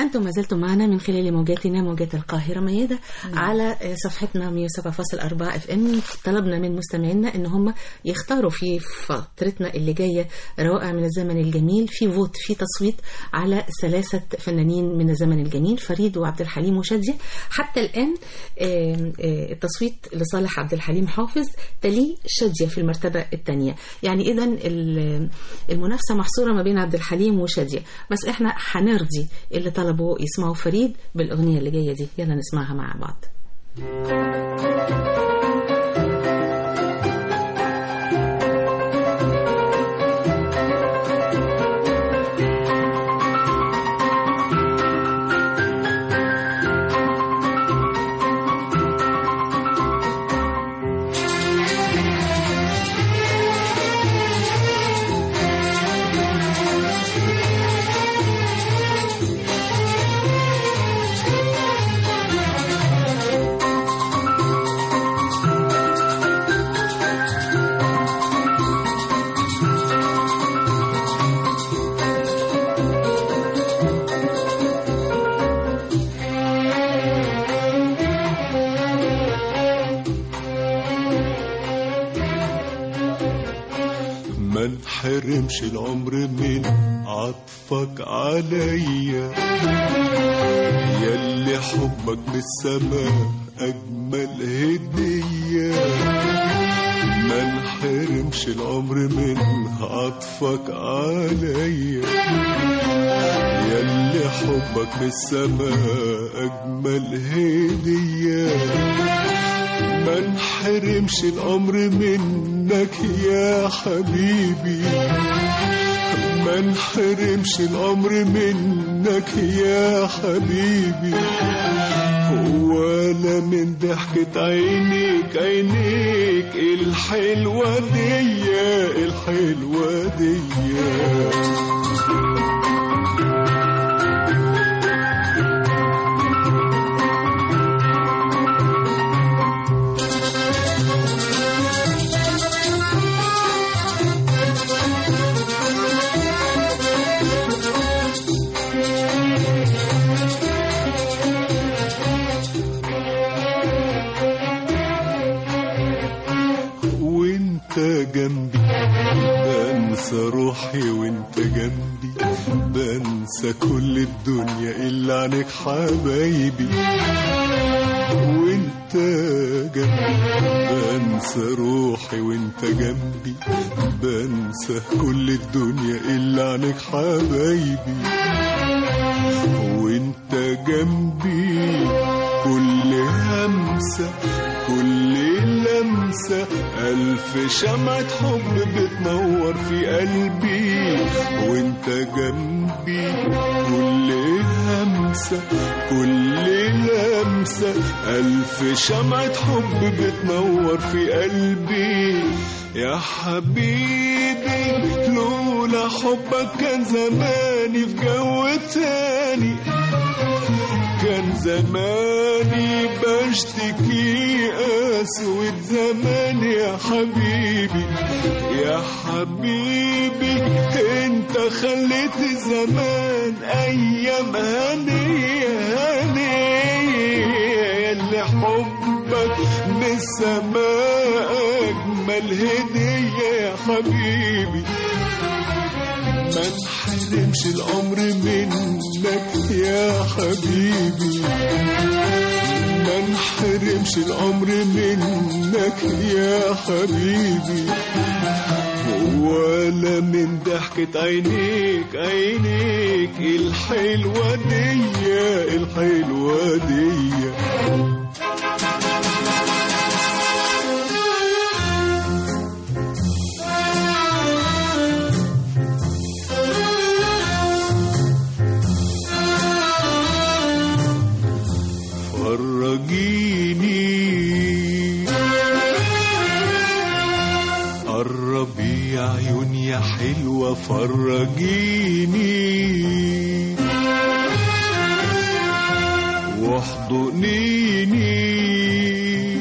أنتم ما زلتم معنا من خلال موجاتنا موجات القاهرة ميادة على صفحتنا 107.4 اف ام طلبنا من مستمعينا ان هم يختاروا في فترتنا اللي جاية روائع من الزمن الجميل في فوت في تصويت على ثلاثة فنانين من الزمن الجميل فريد وعبد الحليم وشادية حتى الآن آم، آه، التصويت لصالح عبد الحليم حافظ تليه شادية في المرتبة الثانية يعني إذا المنافسة محصورة ما بين عبد الحليم وشادية بس إحنا هنرضي اللي طلبوا يسمعوا فريد بالأغنية اللي جاية دي يلا نسمعها مع بعض ما انحرمش العمر من عطفك عليا ياللي حبك من السماء أجمل هدية ما انحرمش العمر من عطفك عليا ياللي حبك من السماء أجمل هدية ما انحرمش الأمر منك يا حبيبي ما انحرمش الأمر منك يا حبيبي ولا من ضحكة عينيك عينيك الحلوة دي الحلوة دي وانت جنبي بنسى روحي وانت جنبي بنسى كل الدنيا الا عنك حبايبي وانت جنبي بنسى روحي وانت جنبي بنسى كل الدنيا الا عنك حبايبي وانت جنبي كل همسة كل لمسة ألف شمعة حب بتنور في قلبي وانت جنبي كل همسة كل لمسة ألف شمعة حب بتنور في قلبي يا حبيبي لولا حبك كان زماني في جو تاني كان زماني بشتكي أسود زمان يا حبيبي يا حبيبي انت خليت زمان ايام هنية هنية اللي حبك من السماء اجمل هدية يا حبيبي ما انحرمش الأمر منك يا حبيبي ما انحرمش الأمر منك يا حبيبي ولا من ضحكة عينيك عينيك الحلوة دي الحلوة دي فرجيني قربي يا عيون يا حلوة فرجيني واحضنيني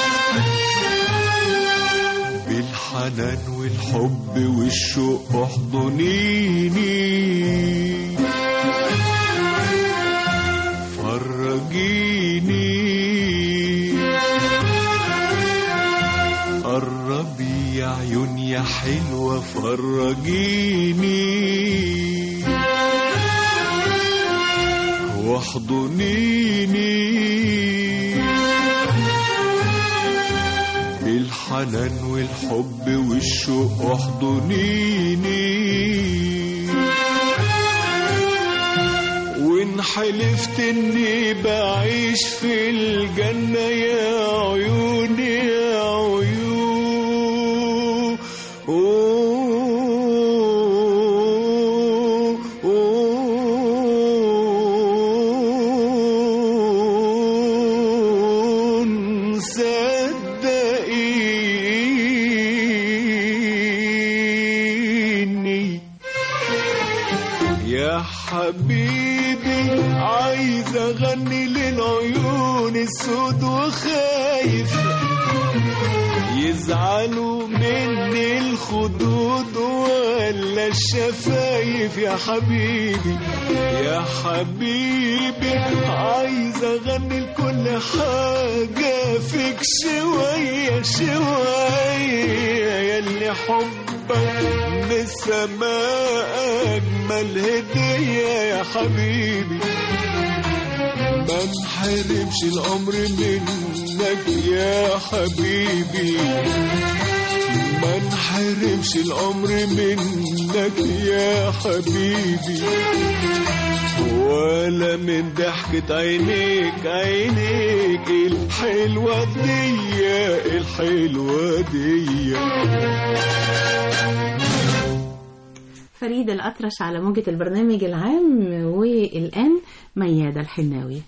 بالحنان والحب والشوق احضنيني عيون يا حلوة فرجيني واحضنيني بالحنان والحب والشوق احضنيني وان حلفت اني بعيش في الجنة يا عيوني يا عيون صدقيني يا حبيبي عايز اغني للعيون السود وخايف يزعلوا مني الخدود ولا الشفايف يا حبيبي يا حبيبي عايز اغني لكل حاجة فيك شوية شوية ياللي حبك من السماء اجمل هدية يا حبيبي ما انحرمش الامر منك يا حبيبي ما انحرمش الامر منك يا حبيبي ولا من ضحكة عينيك عينيك الحلوة دي الحلوة دي فريد الأطرش على موجة البرنامج العام والآن ميادة الحناوي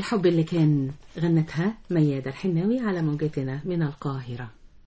الحب اللي كان غنتها ميادة الحناوي على موجتنا من القاهرة